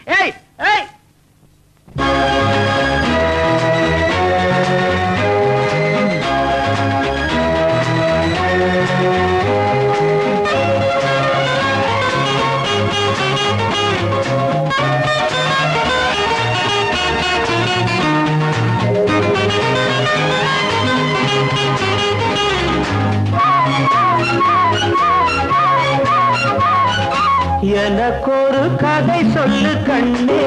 ஏய் ஏய் எனக்கொரு கதை சொல்லு கண்ணே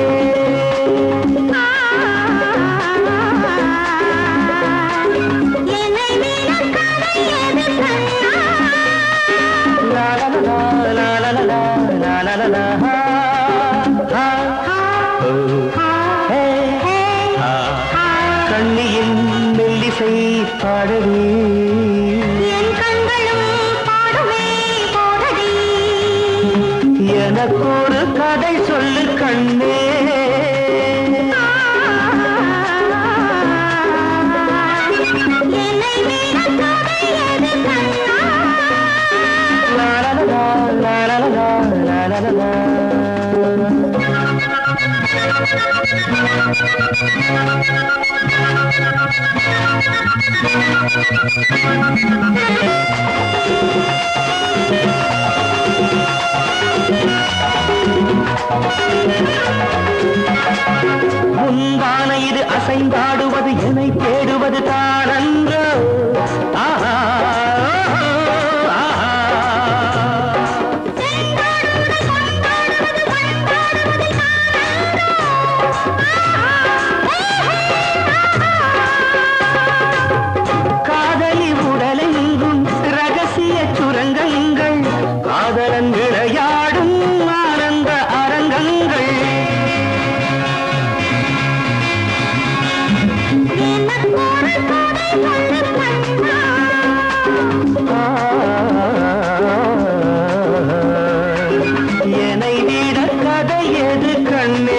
லா லா லா லா லா லா லா லா லா லா லா ஹா, ஹா, ஓ, ஹே, ஹா. கண்ணியின் மெல்லிசை பாடவே எனக்கொரு கதை சொல்லு கண்ணே லா லா லா லா லா லா லா லா லா லா. முந்தான இது அசைந்தாடுவது என்னை தேடுவது தானன்றோ ஆஹா, ஆஹா. காதலி உடலெங்கும் ரகசிய சுரங்கங்கள் காதலன் விளையாடும் ஆனந்த அரங்கங்கள் என்னை விட கதை எது கண்ணே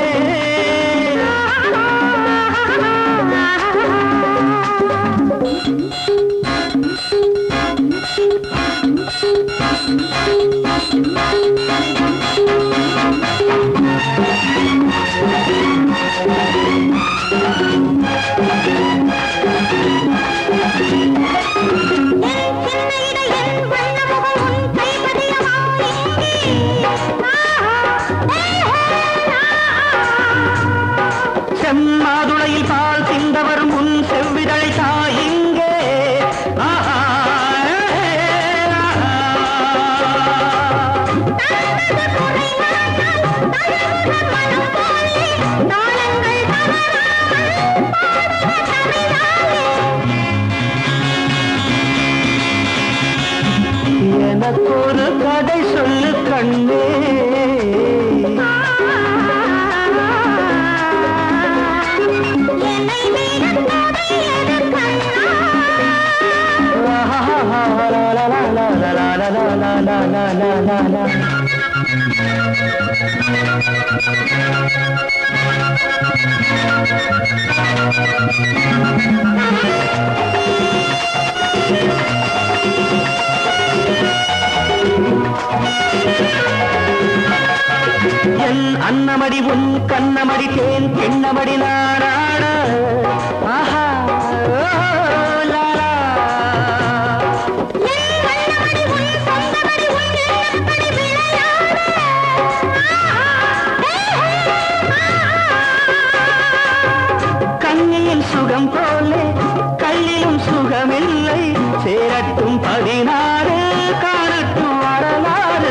செம்மாதுளையில் பால் சிந்தவர் முன் செவ்விதழை தாயிங்கே ஆஹா, ஆஹா. எனக்கொரு கதை சொல்லு கண்ணே என் அன்னமடி உன் கண்ணமடி தேன் பெண்ணமடி நாடாட ஆஹா ஓ, லா, லா. கண்ணியின் சுகம் போலே கல்லிலும் சுகமில்லை சேரட்டும் பதினாறு காணட்டும் வரலாறு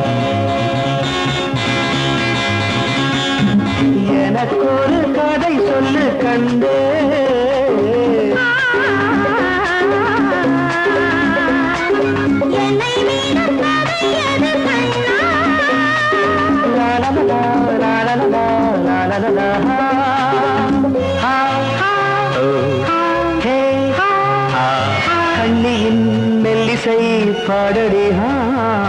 எனக்கொரு கதை சொல்லு கண்டே லா லா லா லா லா லா லா லா லா லா ஹா. ஹா, ஓ, ஹே, ஹா. கண்ணியின் மெல்லிசை பாடடி ஹா